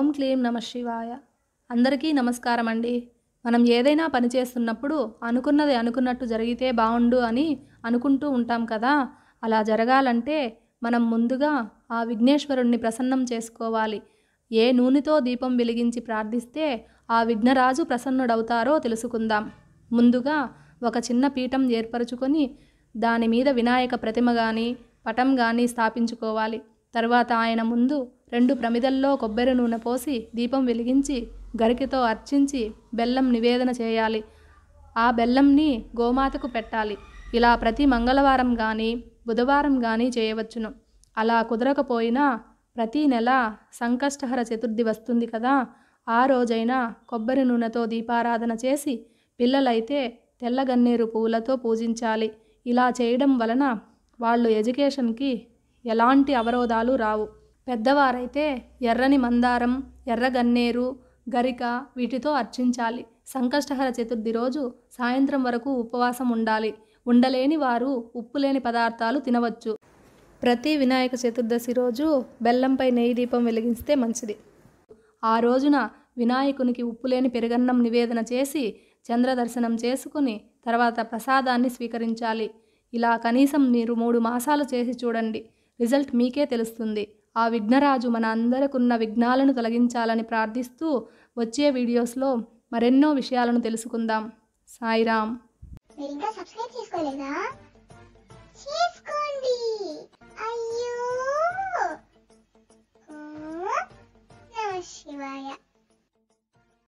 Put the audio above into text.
ఓం క్లీం నమ శివాయ అందరికీ నమస్కారం అండి మనం ఏదైనా పని చేస్తున్నప్పుడు అనుకున్నది అనుకున్నట్టు జరిగితే బాగుండు అని అనుకుంటూ ఉంటాం కదా అలా జరగాలంటే మనం ముందుగా ఆ విఘ్నేశ్వరుణ్ణి ప్రసన్నం చేసుకోవాలి ఏ నూనెతో దీపం వెలిగించి ప్రార్థిస్తే ఆ విఘ్నరాజు ప్రసన్నుడవుతారో తెలుసుకుందాం ముందుగా ఒక చిన్న పీఠం ఏర్పరచుకొని దాని మీద వినాయక ప్రతిమ కానీ పటం కానీ స్థాపించుకోవాలి తర్వాత ఆయన ముందు రెండు ప్రమిదల్లో కొబ్బరి నూనె పోసి దీపం వెలిగించి గరికెతో అర్చించి బెల్లం నివేదన చేయాలి ఆ బెల్లంని గోమాతకు పెట్టాలి ఇలా ప్రతి మంగళవారం కానీ బుధవారం కానీ చేయవచ్చును అలా కుదరకపోయినా ప్రతి నెల సంకష్టహర చతుర్థి వస్తుంది కదా ఆ రోజైనా కొబ్బరి నూనెతో దీపారాధన చేసి పిల్లలైతే తెల్లగన్నేరు పువ్వులతో పూజించాలి ఇలా చేయడం వలన వాళ్ళు ఎడ్యుకేషన్కి ఎలాంటి అవరోధాలు రావు పెద్దవారైతే ఎర్రని మందారం ఎర్రగన్నేరు గరిక వీటితో అర్చించాలి సంకష్టహర చతుర్థి రోజు సాయంత్రం వరకు ఉపవాసం ఉండాలి ఉండలేని వారు ఉప్పు లేని పదార్థాలు తినవచ్చు ప్రతి వినాయక చతుర్దశి రోజు బెల్లంపై నెయ్యి దీపం వెలిగిస్తే మంచిది ఆ రోజున వినాయకునికి ఉప్పులేని పెరుగన్నం నివేదన చేసి చంద్ర దర్శనం చేసుకుని తర్వాత ప్రసాదాన్ని స్వీకరించాలి ఇలా కనీసం మీరు మూడు మాసాలు చేసి చూడండి రిజల్ట్ మీకే తెలుస్తుంది ఆ విఘ్నరాజు మన అందరికున్న విఘ్నాలను తొలగించాలని ప్రార్థిస్తూ వచ్చే వీడియోస్లో మరెన్నో విషయాలను తెలుసుకుందాం సాయిరామ్ మీరు ఇంకా సబ్స్క్రైబ్ చేసుకోలేదా చేసుకోండి అయ్యో ఓ, నమ శివాయ